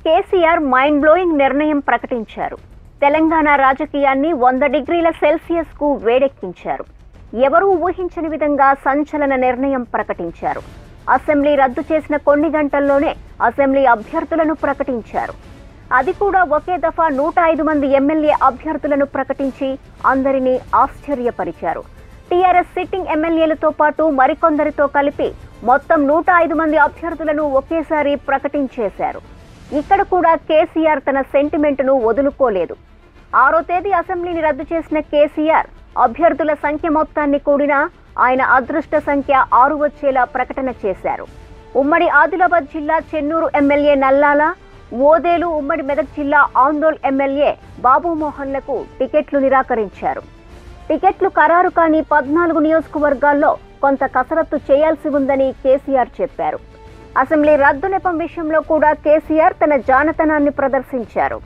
KCR mind blowing నిర్ణయం ప్రకటించారు తెలంగాణ రాజకీయాన్ని వంద డిగ్రీల సెల్సియస్ కు వేడెక్కించారు ఎవరూ ఊహించని విధంగా సంచలన నిర్ణయం ప్రకటించారు అసెంబ్లీ రద్దు చేసిన కొన్ని గంటల్లోనే అసెంబ్లీ అభ్యర్థులను ప్రకటించారు అది కూడా ఒకే దఫా నూట ఐదు మంది ఎమ్మెల్యే అభ్యర్థులను ప్రకటించి అందరినీ ఆశ్చర్యపరిచారు టీఆర్ఎస్ సిట్టింగ్ ఎమ్మెల్యేలతో పాటు మరికొందరితో కలిపి మొత్తం నూట ఐదు మంది అభ్యర్థులను ఒకేసారి ప్రకటించేశారు ఇక్కడ కూడా కేసీఆర్ తన సెంటిమెంట్ను వదులుకోలేదు ఆరో తేదీ అసెంబ్లీని రద్దు చేసిన కేసీఆర్ అభ్యర్థుల సంఖ్య మొత్తాన్ని కూడినా ఆయన అదృష్ట సంఖ్య ఆరు వచ్చేలా ప్రకటన చేశారు ఉమ్మడి ఆదిలాబాద్ జిల్లా చెన్నూరు ఎమ్మెల్యే నల్లాల ఓదేలు ఉమ్మడి మెదక్ జిల్లా ఆందోళ్ ఎమ్మెల్యే బాబు మోహన్లకు టికెట్లు నిరాకరించారు టికెట్లు ఖరారు కాని పద్నాలుగు నియోజకవర్గాల్లో కొంత కసరత్తు చేయాల్సి ఉందని కేసీఆర్ చెప్పారు అసెంబ్లీ రద్దు నెపం విషయంలో కూడా కేసీఆర్ తన జానతనాన్ని ప్రదర్శించారు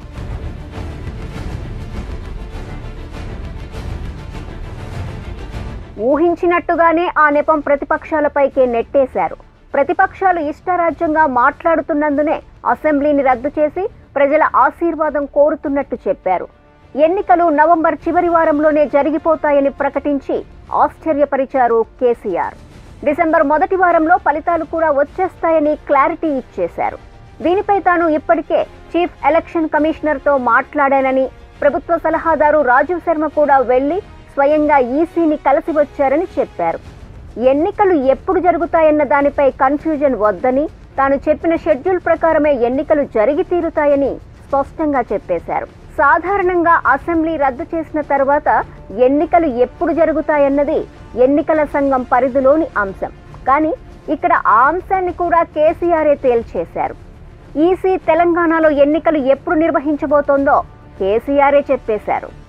ఊహించినట్టుగానే ఆ నెపం ప్రతిపక్షాలపైకే నెట్టేశారు ప్రతిపక్షాలు ఇష్టరాజ్యంగా మాట్లాడుతున్నందునే అసెంబ్లీని రద్దు చేసి ప్రజల ఆశీర్వాదం కోరుతున్నట్టు చెప్పారు ఎన్నికలు నవంబర్ చివరి వారంలోనే జరిగిపోతాయని ప్రకటించి ఆశ్చర్యపరిచారు కేసీఆర్ డిసెంబర్ మొదటి వారంలో ఫలితాలు కూడా వచ్చేస్తాయని క్లారిటీ ఇచ్చేశారు దీనిపై తాను ఇప్పటికే చీఫ్ ఎలక్షన్ కమిషనర్తో మాట్లాడానని ప్రభుత్వ సలహాదారు రాజీవ్ శర్మ కూడా వెళ్లి స్వయంగా ఈసీని కలిసి వచ్చారని చెప్పారు ఎన్నికలు ఎప్పుడు జరుగుతాయన్న దానిపై కన్ఫ్యూజన్ వద్దని తాను చెప్పిన షెడ్యూల్ ప్రకారమే ఎన్నికలు జరిగి తీరుతాయని స్పష్టంగా చెప్పేశారు సాధారణంగా అసెంబ్లీ రద్దు చేసిన తర్వాత ఎన్నికలు ఎప్పుడు జరుగుతాయన్నది ఎన్నికల సంఘం పరిధిలోని అంశం కానీ ఇక్కడ ఆ అంశాన్ని కూడా కేసీఆరే తేల్చేశారు ఈసీ తెలంగాణలో ఎన్నికలు ఎప్పుడు నిర్వహించబోతోందో కేసీఆరే చెప్పేశారు